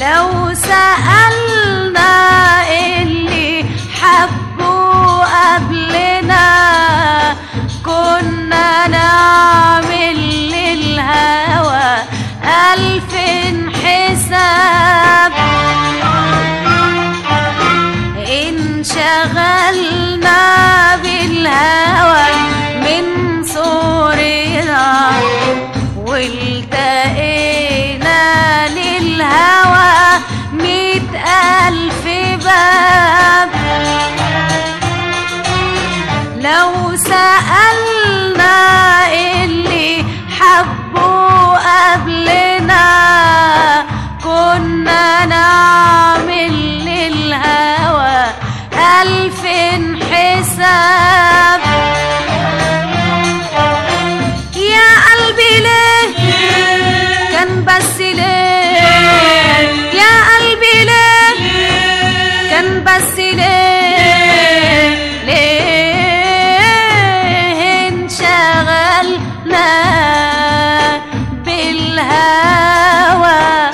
لو سألنا اللي حبوا قبلنا كنا نعمل للهوى ألف حساب انشغلنا بالهوى من صورنا والتقينا للهوى مئة ألف باب لو سألنا اللي حبوا قبلنا كنا نعمل للهوى ألف حساب يا قلبي ليه كان بس ليه يا قلبي ليه كان بس ليه ليه انشغلنا بالهوى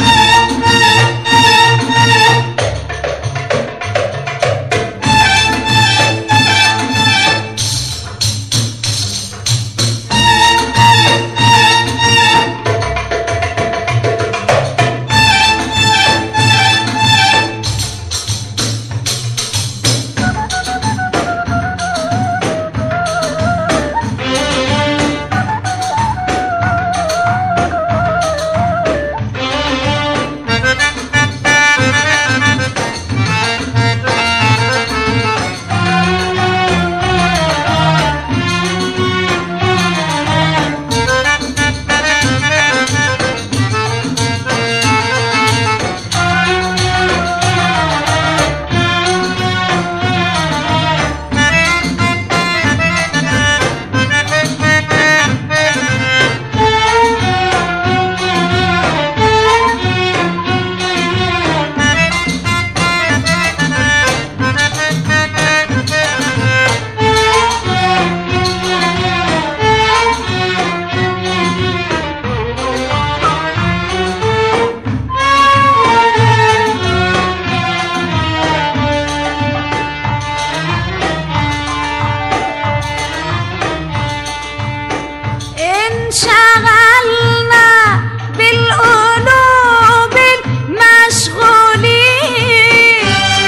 انشغلنا بالقلوب المشغولين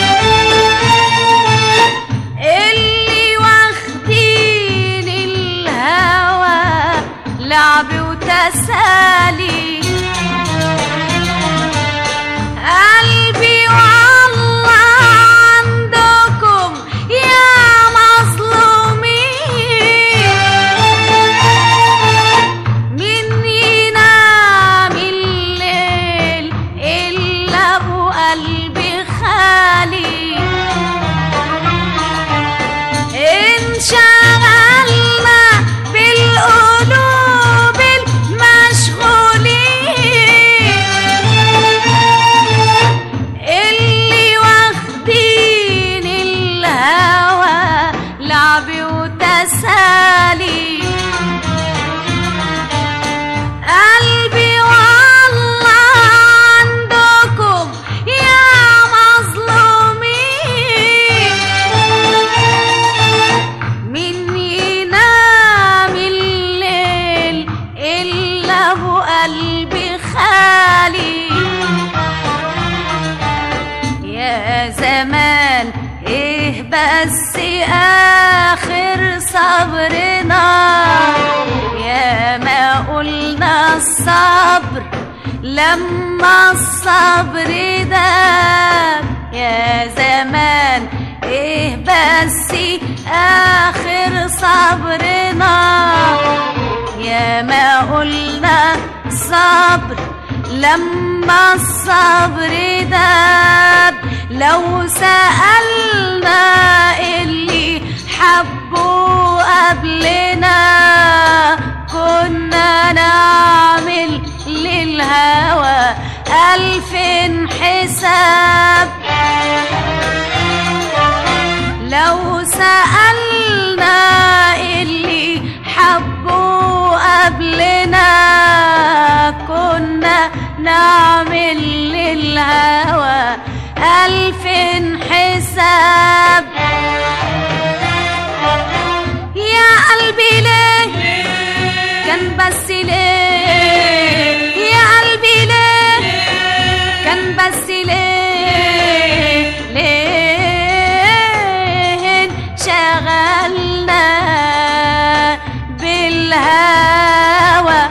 اللي واخدين الهوى لعب وتسالي قلبي والله عندكم يا مظلومين من ينام الليل إلا أبو قلبي خالي انشغلنا بالقلوب المشغولين اللي واخدين الهوى لعب وتسالي قلبي والله عندكم يا مظلومين من ينام الليل إلا أبو قلبي خالي يا زمان ايه بس اخر صبرنا يا ما قلنا الصبر لما الصبر دام يا زمان ايه بس اخر صبرنا يا ما قلنا صبر لما الصبر داب لو سألنا اللي حبوا قبلنا كنا نعمل للهوى ألف حساب لو سألنا اللي حبوا قبلنا كنا نعمل للهوى ألف حساب يا قلبي ليه كان بس ليه يا قلبي ليه كان بس ليه ليه شغلنا بالهوى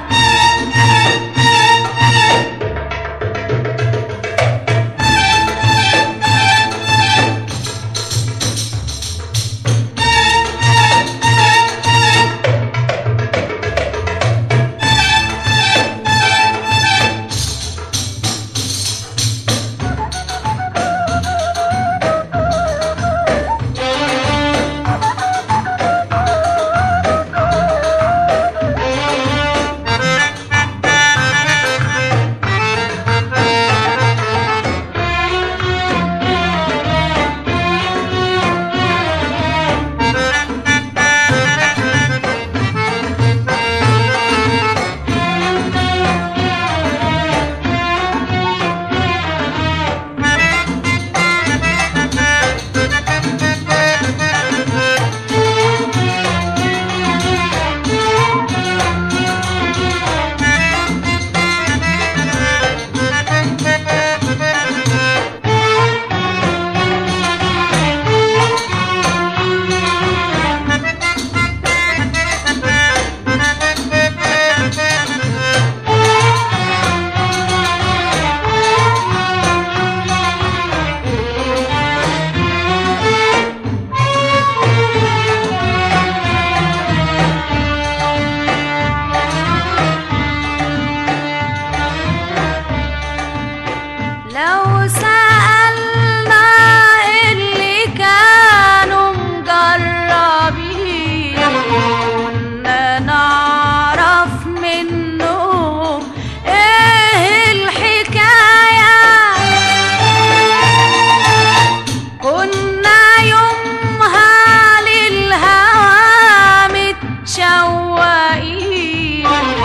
لو سألنا اللي كانوا مجربين كنا نعرف منهم ايه الحكاية كنا يومها للهوى متشوقين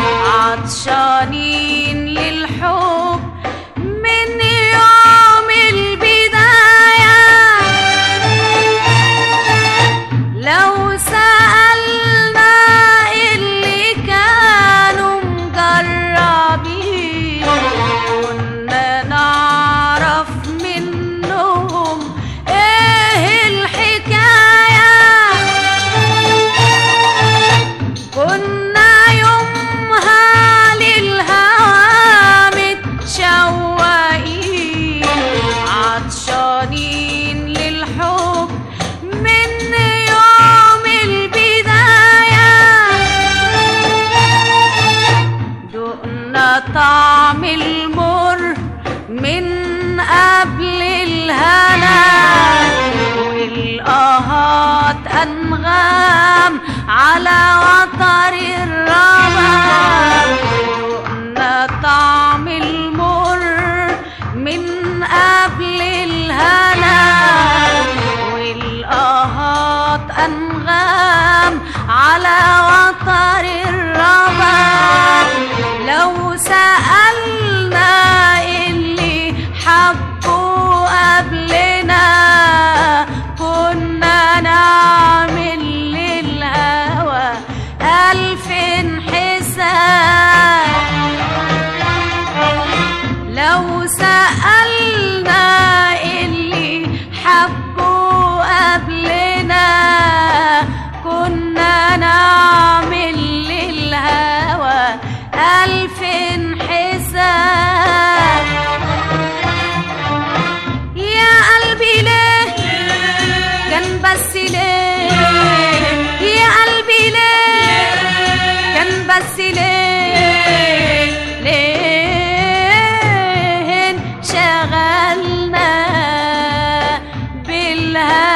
عطشانين للحب من يوم البداية لو سألنا اللي كانوا مجربين كنا نعرف منهم ايه الحكاية كنا يومها للهوى متشوقين عطشانين للحب من يوم البداية دقنا طعم المر من قبل الهنا والآهات أنغام على وتر الرمل دقنا طعم المر من قبل الهنا والآهات أنغام على وتر الرمل لو سألنا اللي حبوا قبلنا كنا نعمل للهوى ألف حساب لو سألنا اللي حبوا قبلنا كنا نعمل للهوى ألف حساب يا قلبي ليه كان بس ليه يا قلبي ليه كان بس ليه ليه شغلنا بالهوى